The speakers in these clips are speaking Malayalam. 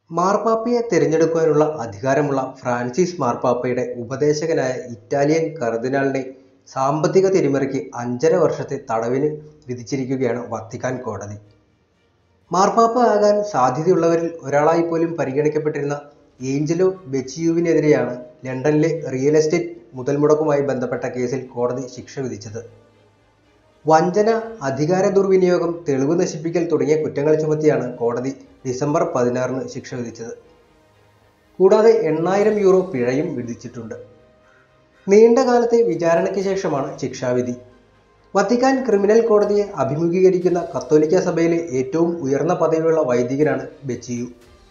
മാർപ്പാപ്പയെ തിരഞ്ഞെടുക്കുവാനുള്ള അധികാരമുള്ള ഫ്രാൻസിസ് മാർപ്പാപ്പയുടെ ഉപദേശകനായ ഇറ്റാലിയൻ കർദിനാളിനെ സാമ്പത്തിക തിരിമറിക്ക് അഞ്ചര വർഷത്തെ തടവിന് വിധിച്ചിരിക്കുകയാണ് വത്തിക്കാൻ കോടതി മാർപ്പാപ്പ ആകാൻ സാധ്യതയുള്ളവരിൽ ഒരാളായി പോലും പരിഗണിക്കപ്പെട്ടിരുന്ന ഏഞ്ചലോ ബെച്ചിയുവിനെതിരെയാണ് ലണ്ടനിലെ റിയൽ എസ്റ്റേറ്റ് മുതൽമുടക്കുമായി ബന്ധപ്പെട്ട കേസിൽ കോടതി ശിക്ഷ വിധിച്ചത് വഞ്ചന അധികാര ദുർവിനിയോഗം തെളിവ് നശിപ്പിക്കൽ തുടങ്ങിയ കുറ്റങ്ങൾ ചുമത്തിയാണ് കോടതി ഡിസംബർ പതിനാറിന് ശിക്ഷ വിധിച്ചത് കൂടാതെ എണ്ണായിരം യൂറോ പിഴയും വിധിച്ചിട്ടുണ്ട് നീണ്ട കാലത്തെ വിചാരണയ്ക്ക് ശേഷമാണ് ശിക്ഷാവിധി വത്തിക്കാൻ ക്രിമിനൽ കോടതിയെ അഭിമുഖീകരിക്കുന്ന കത്തോലിക്ക സഭയിലെ ഏറ്റവും ഉയർന്ന പദവിയുള്ള വൈദികനാണ് ബെച്ചിയു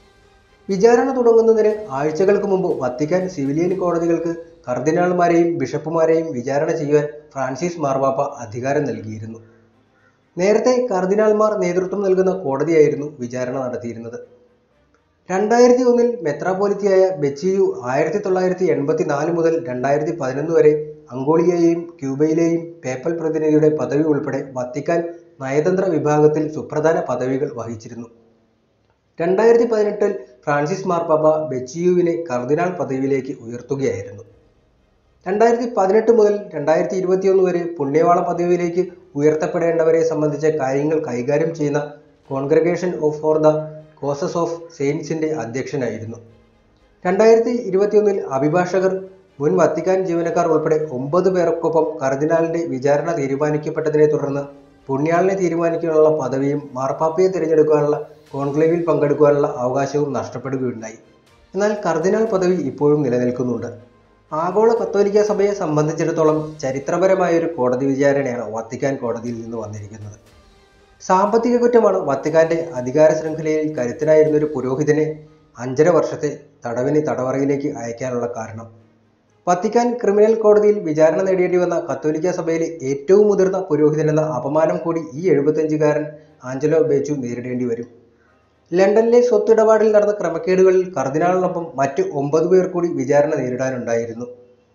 വിചാരണ തുടങ്ങുന്നതിന് ആഴ്ചകൾക്ക് മുമ്പ് വത്തിക്കാൻ സിവിലിയൻ കോടതികൾക്ക് കർദിനാൾമാരെയും ബിഷപ്പുമാരെയും വിചാരണ ചെയ്യുവാൻ ഫ്രാൻസിസ് മാർപ്പാപ്പ അധികാരം നൽകിയിരുന്നു നേരത്തെ കർദിനാൾമാർ നേതൃത്വം നൽകുന്ന കോടതിയായിരുന്നു വിചാരണ നടത്തിയിരുന്നത് രണ്ടായിരത്തി ഒന്നിൽ മെത്രാപോലിത്തയായ ബെച്ചിയു ആയിരത്തി തൊള്ളായിരത്തി എൺപത്തി നാല് മുതൽ രണ്ടായിരത്തി പതിനൊന്ന് വരെ അങ്കോളിയയെയും ക്യൂബയിലെയും പേപ്പൽ പ്രതിനിധിയുടെ പദവി ഉൾപ്പെടെ വത്തിക്കാൻ നയതന്ത്ര വിഭാഗത്തിൽ സുപ്രധാന പദവികൾ വഹിച്ചിരുന്നു രണ്ടായിരത്തി പതിനെട്ടിൽ ഫ്രാൻസിസ് മാർപ്പാപ്പ ബെച്ചിയുവിനെ കർദിനാൾ പദവിയിലേക്ക് ഉയർത്തുകയായിരുന്നു രണ്ടായിരത്തി പതിനെട്ട് മുതൽ രണ്ടായിരത്തി ഇരുപത്തിയൊന്ന് വരെ പുണ്യവാള പദവിയിലേക്ക് ഉയർത്തപ്പെടേണ്ടവരെ സംബന്ധിച്ച കാര്യങ്ങൾ കൈകാര്യം ചെയ്യുന്ന congregation of for the causes of സെയിൻസിന്റെ അധ്യക്ഷനായിരുന്നു രണ്ടായിരത്തി ഇരുപത്തിയൊന്നിൽ അഭിഭാഷകർ മുൻ വത്തിക്കാൻ ജീവനക്കാർ ഉൾപ്പെടെ ഒമ്പത് പേർക്കൊപ്പം കർദിനാളിന്റെ വിചാരണ തീരുമാനിക്കപ്പെട്ടതിനെ തുടർന്ന് പുണ്യാളിനെ തീരുമാനിക്കാനുള്ള പദവിയും മാർപ്പാപ്പയെ തിരഞ്ഞെടുക്കാനുള്ള കോൺക്ലേവിൽ പങ്കെടുക്കാനുള്ള അവകാശവും നഷ്ടപ്പെടുകയുണ്ടായി എന്നാൽ കർദിനാൾ പദവി ഇപ്പോഴും നിലനിൽക്കുന്നുണ്ട് ആഗോള കത്തോലിക്ക സഭയെ സംബന്ധിച്ചിടത്തോളം ചരിത്രപരമായ ഒരു കോടതി വിചാരണയാണ് വത്തിക്കാൻ കോടതിയിൽ നിന്ന് വന്നിരിക്കുന്നത് സാമ്പത്തിക കുറ്റമാണ് വത്തിക്കാന്റെ അധികാര ശൃംഖലയിൽ കരുത്തനായിരുന്ന ഒരു പുരോഹിതനെ അഞ്ചര വർഷത്തെ തടവിന് തടവറയിലേക്ക് അയക്കാനുള്ള കാരണം വത്തിക്കാൻ ക്രിമിനൽ കോടതിയിൽ വിചാരണ നേടേണ്ടി വന്ന കത്തോലിക്ക സഭയിലെ ഏറ്റവും മുതിർന്ന പുരോഹിതനെന്ന അപമാനം കൂടി ഈ എഴുപത്തഞ്ചുകാരൻ ആഞ്ചലോ ബേച്ചു നേരിടേണ്ടി വരും ലണ്ടനിലെ സ്വത്തിടപാടിൽ നടന്ന ക്രമക്കേടുകളിൽ കർദിനാളിനൊപ്പം മറ്റ് ഒമ്പത് പേർ കൂടി വിചാരണ നേരിടാനുണ്ടായിരുന്നു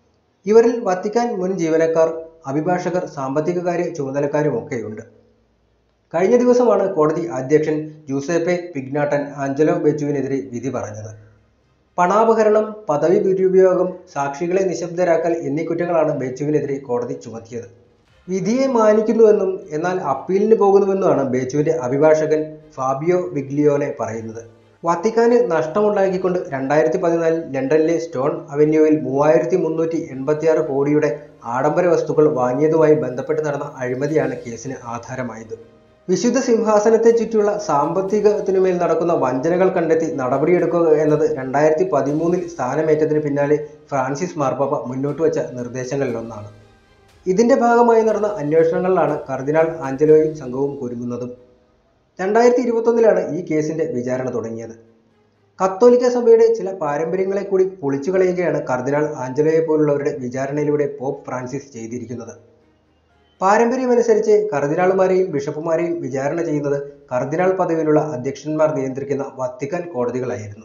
ഇവരിൽ വത്തിക്കാൻ മുൻ ജീവനക്കാർ അഭിഭാഷകർ സാമ്പത്തികകാര്യ ചുമതലക്കാരുമൊക്കെയുണ്ട് കഴിഞ്ഞ ദിവസമാണ് കോടതി അധ്യക്ഷൻ ജൂസേപ്പെ പിഗ്നാട്ടൻ ആഞ്ചലോ ബെച്ചുവിനെതിരെ വിധി പറഞ്ഞത് പണാപഹരണം പദവി ദുരുപയോഗം സാക്ഷികളെ നിശബ്ദരാക്കൽ എന്നീ കുറ്റങ്ങളാണ് ബേച്ചുവിനെതിരെ കോടതി ചുമത്തിയത് വിധിയെ മാനിക്കുന്നുവെന്നും എന്നാൽ അപ്പീലിന് പോകുന്നുവെന്നുമാണ് ബേച്ചുവിന്റെ അഭിഭാഷകൻ ഫാബിയോ വിഗ്ലിയോനെ പറയുന്നത് വത്തിക്കാന് നഷ്ടമുണ്ടാക്കിക്കൊണ്ട് രണ്ടായിരത്തി പതിനാലിൽ ലണ്ടനിലെ സ്റ്റോൺ അവന്യൂവിൽ മൂവായിരത്തി മുന്നൂറ്റി എൺപത്തിയാറ് കോടിയുടെ ആഡംബര വസ്തുക്കൾ വാങ്ങിയതുമായി ബന്ധപ്പെട്ട് നടന്ന അഴിമതിയാണ് കേസിന് ആധാരമായത് വിശുദ്ധ സിംഹാസനത്തെ ചുറ്റിയുള്ള സാമ്പത്തികത്തിനുമേൽ നടക്കുന്ന വഞ്ചനകൾ കണ്ടെത്തി നടപടിയെടുക്കുക എന്നത് രണ്ടായിരത്തി പതിമൂന്നിൽ സ്ഥാനമേറ്റതിന് പിന്നാലെ ഫ്രാൻസിസ് മാർപ്പാപ്പ മുന്നോട്ട് വച്ച നിർദ്ദേശങ്ങളിലൊന്നാണ് ഇതിന്റെ ഭാഗമായി നടന്ന അന്വേഷണങ്ങളിലാണ് കർദിനാൾ ആഞ്ചലോയും സംഘവും കുരുങ്ങുന്നതും രണ്ടായിരത്തി ഇരുപത്തൊന്നിലാണ് ഈ കേസിന്റെ വിചാരണ തുടങ്ങിയത് കത്തോലിക്ക സഭയുടെ ചില പാരമ്പര്യങ്ങളെ കൂടി പൊളിച്ചു കളയുകയാണ് കർദിനാൾ ആഞ്ചലോയെ പോലുള്ളവരുടെ വിചാരണയിലൂടെ പോപ്പ് ഫ്രാൻസിസ് ചെയ്തിരിക്കുന്നത് പാരമ്പര്യമനുസരിച്ച് കർദിനാളുമാരെയും ബിഷപ്പുമാരെയും വിചാരണ ചെയ്യുന്നത് കർദിനാൾ പദവിയിലുള്ള അധ്യക്ഷന്മാർ നിയന്ത്രിക്കുന്ന വത്തിക്കാൻ കോടതികളായിരുന്നു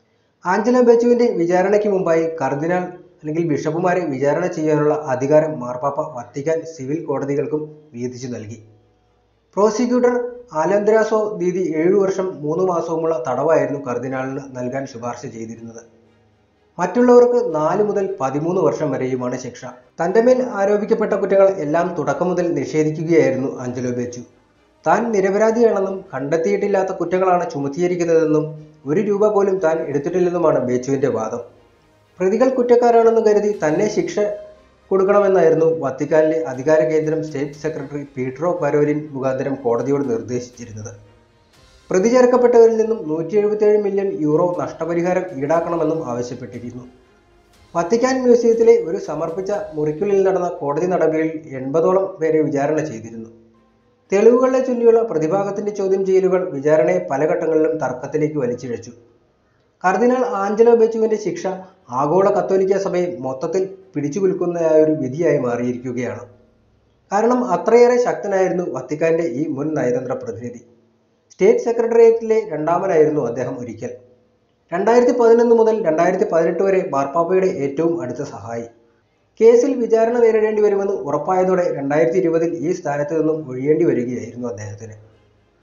ആഞ്ചലോ ബെച്ചുവിന്റെ വിചാരണയ്ക്ക് മുമ്പായി കർദിനാൾ അല്ലെങ്കിൽ ബിഷപ്പുമാരെ വിചാരണ ചെയ്യാനുള്ള അധികാരം മാർപ്പാപ്പ വത്തിക്കാൻ സിവിൽ കോടതികൾക്കും വീതിച്ചു നൽകി പ്രോസിക്യൂട്ടർ ആലന്ദ്രാസോ ദീദി ഏഴു വർഷം മൂന്ന് മാസവുമുള്ള തടവായിരുന്നു കർദിനാളിന് നൽകാൻ ശുപാർശ ചെയ്തിരുന്നത് മറ്റുള്ളവർക്ക് നാല് മുതൽ പതിമൂന്ന് വർഷം വരെയുമാണ് ശിക്ഷ തന്റെ മേൽ ആരോപിക്കപ്പെട്ട കുറ്റങ്ങൾ എല്ലാം തുടക്കം മുതൽ നിഷേധിക്കുകയായിരുന്നു ആഞ്ചലോ ബെച്ചു താൻ നിരപരാധിയാണെന്നും കണ്ടെത്തിയിട്ടില്ലാത്ത കുറ്റങ്ങളാണ് ചുമത്തിയിരിക്കുന്നതെന്നും ഒരു രൂപ പോലും താൻ എടുത്തിട്ടില്ലെന്നുമാണ് ബേച്ചുവിന്റെ വാദം പ്രതികൾ കുറ്റക്കാരാണെന്ന് കരുതി തന്നെ ശിക്ഷ കൊടുക്കണമെന്നായിരുന്നു വത്തിക്കാനിലെ അധികാര കേന്ദ്രം സ്റ്റേറ്റ് സെക്രട്ടറി പീട്രോ പരോലിൻ മുഖാന്തരം കോടതിയോട് നിർദ്ദേശിച്ചിരുന്നത് പ്രതി ചേർക്കപ്പെട്ടവരിൽ നിന്നും നൂറ്റി എഴുപത്തിയേഴ് മില്യൺ യൂറോ നഷ്ടപരിഹാരം ഈടാക്കണമെന്നും ആവശ്യപ്പെട്ടിരുന്നു വത്തിക്കാൻ മ്യൂസിയത്തിലെ ഒരു സമർപ്പിച്ച മുറിക്കുള്ളിൽ നടന്ന കോടതി നടപടികളിൽ എൺപതോളം പേരെ വിചാരണ ചെയ്തിരുന്നു തെളിവുകളെ ചൊല്ലിയുള്ള പ്രതിഭാഗത്തിന്റെ ചോദ്യം ചെയ്യലുകൾ വിചാരണയെ പല ഘട്ടങ്ങളിലും തർക്കത്തിലേക്ക് വലിച്ചിഴച്ചു കർദിനാൾ ആഞ്ചലോ ബെച്ചുവിന്റെ ശിക്ഷ ആഗോള കത്തോലിക്ക സഭയെ മൊത്തത്തിൽ പിടിച്ചുകുലുക്കുന്നതായ ഒരു വിധിയായി മാറിയിരിക്കുകയാണ് കാരണം അത്രയേറെ ശക്തനായിരുന്നു വത്തിക്കാന്റെ ഈ മുൻ നയതന്ത്ര പ്രതിനിധി സ്റ്റേറ്റ് സെക്രട്ടേറിയറ്റിലെ രണ്ടാമനായിരുന്നു അദ്ദേഹം ഒരിക്കൽ രണ്ടായിരത്തി പതിനൊന്ന് മുതൽ രണ്ടായിരത്തി പതിനെട്ട് വരെ മാർപ്പാപ്പയുടെ ഏറ്റവും അടുത്ത സഹായി കേസിൽ വിചാരണ നേരിടേണ്ടി വരുമെന്ന് ഉറപ്പായതോടെ രണ്ടായിരത്തി ഇരുപതിൽ ഈ സ്ഥാനത്ത് നിന്നും ഒഴിയേണ്ടി വരികയായിരുന്നു അദ്ദേഹത്തിന്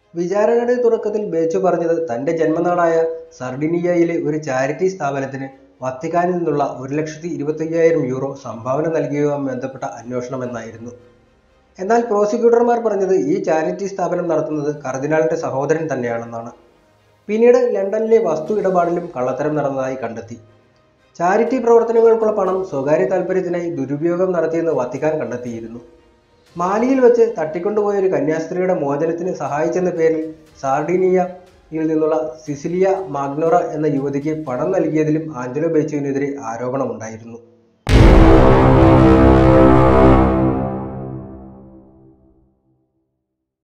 വിചാരണയുടെ തുടക്കത്തിൽ ബേച്ചു പറഞ്ഞത് തന്റെ ജന്മനാടായ സർഡിനിയയിലെ ഒരു ചാരിറ്റി സ്ഥാപനത്തിന് വത്തിക്കാനിൽ നിന്നുള്ള ഒരു ലക്ഷത്തി ഇരുപത്തയ്യായിരം യൂറോ സംഭാവന നൽകിയതുമായി ബന്ധപ്പെട്ട അന്വേഷണം എന്നായിരുന്നു എന്നാൽ പ്രോസിക്യൂട്ടർമാർ പറഞ്ഞത് ഈ ചാരിറ്റി സ്ഥാപനം നടത്തുന്നത് കർദിനാളിന്റെ സഹോദരൻ തന്നെയാണെന്നാണ് പിന്നീട് ലണ്ടനിലെ വസ്തു ഇടപാടിലും കള്ളത്തരം നടന്നതായി കണ്ടെത്തി ചാരിറ്റി പ്രവർത്തനങ്ങൾക്കുള്ള പണം സ്വകാര്യ താൽപ്പര്യത്തിനായി ദുരുപയോഗം നടത്തിയെന്ന് വത്തിക്കാൻ കണ്ടെത്തിയിരുന്നു മാലിയിൽ വെച്ച് തട്ടിക്കൊണ്ടുപോയ ഒരു കന്യാസ്ത്രീയുടെ മോചനത്തിന് സഹായിച്ചെന്ന പേരിൽ സാർഡീനിയയിൽ നിന്നുള്ള സിസിലിയ മാഗ്നോറ എന്ന യുവതിക്ക് പണം നൽകിയതിലും ആഞ്ചലോ ബേച്ചുവിനെതിരെ ആരോപണമുണ്ടായിരുന്നു